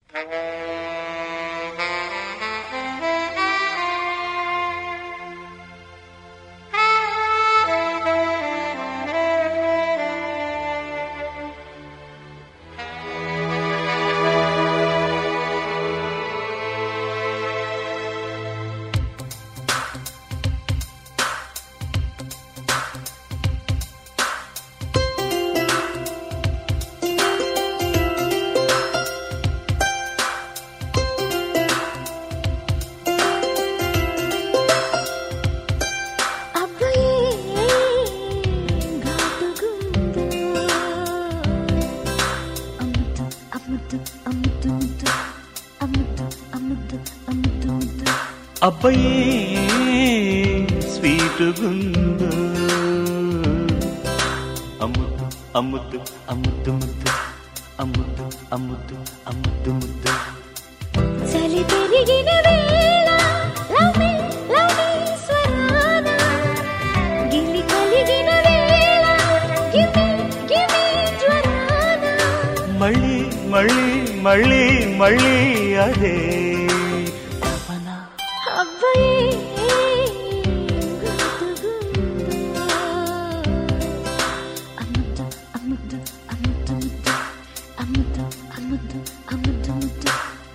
అబ్బాయే ఘాటుగుందో అమ్ముతు అమ్ముతు అమ్ముతు ముద్దు అమ్ముతు అమ్ముతు అమ్ముతు ముద్దు అబ్బాయి స్వీట్ గుందు అమ్ముతు అమ్ముతు అమ్ముతు ముద్దు అమ్ముతు అమ్ముతు అమ్ముతు ముద్దు చలి పెరిగిన వేళ లవ్ మీ లవ్ మీ స్వరాన గిలి కలిగిన వేళ గివ్ మీ గివ్ మీ జ్వరాన మళ్ళీ మళ్ళీ మళ్ళీ మళ్ళీ అదే తపన అబ్బాయే ఘాటుగుందో అమ్ముతు అమ్ముతు అమ్ముతు ముద్దు అమ్ముతు అమ్ముతు అమ్ముతు ముద్దు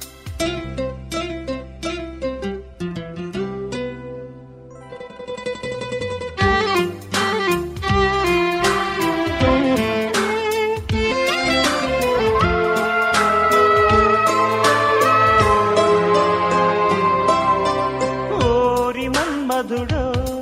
ఓరి మన్మధుడో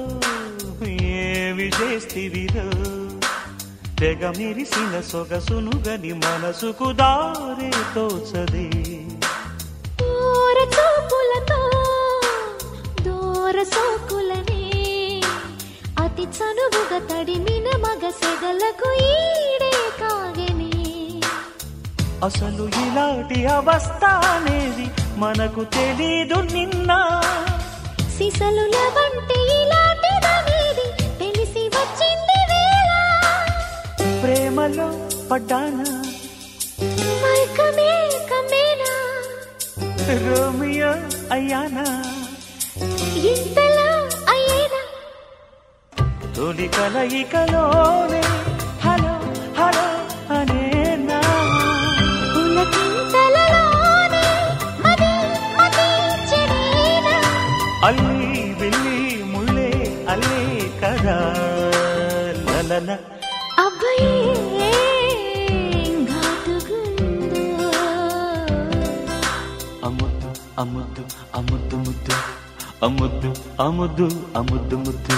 ఏవి చేస్తివిరో తెగ మిరిసిన సొగసునుగని మనసుకు దారే తోచదే దూర చూపులతో దూర సోకులనే అతి చనువుగా తడిమిన మగ సెగలకు ఈడే కాగనే అసలు ఇలాంటి అవస్థ అనేది మనకు తెలీదు నిన్న సిసలుల వంటి ఇలాంటిదనేది తెలిసి వచ్చింది వేళ ప్రేమలో పడ్డానా మైకమే కమేనా రోమియో అయ్యానా ఇంతలా అయ్యేనా తొలి కలయికలోనే హలో హలో అనేనా పులకింతలలోనే మది మది చెడేనా అల్లి వెళ్ళి ముళ్ళే అల్లే కదా లలల అబ్బాయే ఘాటుగుందో అముద్దు అముద్దు అముద్దు ముద్దు అముద్దు అముద్దు అముద్దు ముద్దు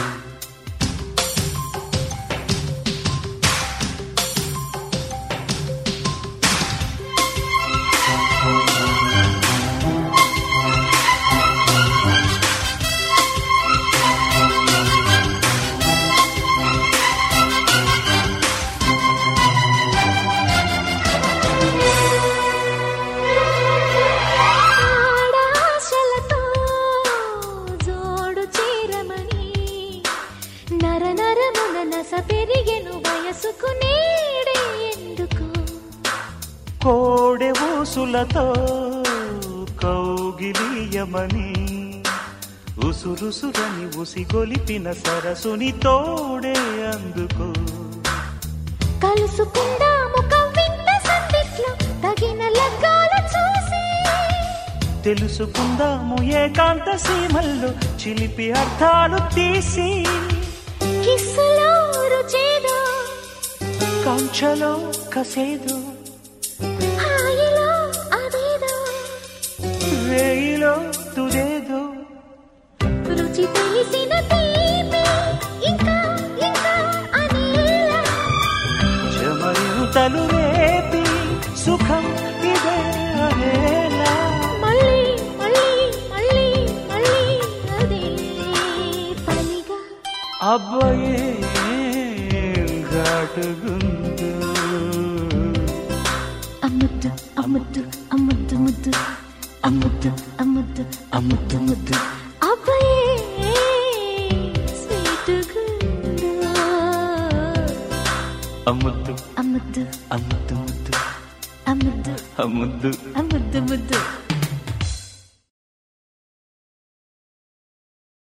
ఆడాశలతో జోడు చేరమని నర నరమున నస పెరిగెను వయసుకు నేడే ఎందుకు కోడె ఊసులతో కౌగిలీయమని ఉసురుసురని ఉసిగొలిపిన సరసుని తోడే అందుకో కలుసుకుందాము కవ్వింత సందిట్లో తగిన లగ్గాలు చూసి తెలుసుకుందాము ఏకాంత సీమల్లో చిలిపి అర్థాలు తీసి కిస్సులో రుచేదో కాంక్షలో కసేదో హాయిలో అదేదో వేయిలో తుదేదో రుచి తెలిసిన తీపి ఇంకా ఇంకా అనేలా చెమరింతలు రేపి సుఖం ఇదే అనేలా మళ్ళీ మళ్ళీ మళ్ళీ మళ్ళీ అదే పనిగా అబ్బాయే ఘాటుగుందు అమ్ముద్దు అమ్ముద్దు అమ్ముద్దు ముద్దు అమ్ముద్దు అమ్ముద్దు అమ్ముద్దు ముద్దు అబ్బాయే స్వీట్ గుండు అమ్ముద్దు అమ్ముద్దు అమ్ముద్దు ముద్దు అమ్ముద్దు ఆ ముద్దు ఆ ముద్దు ముద్దు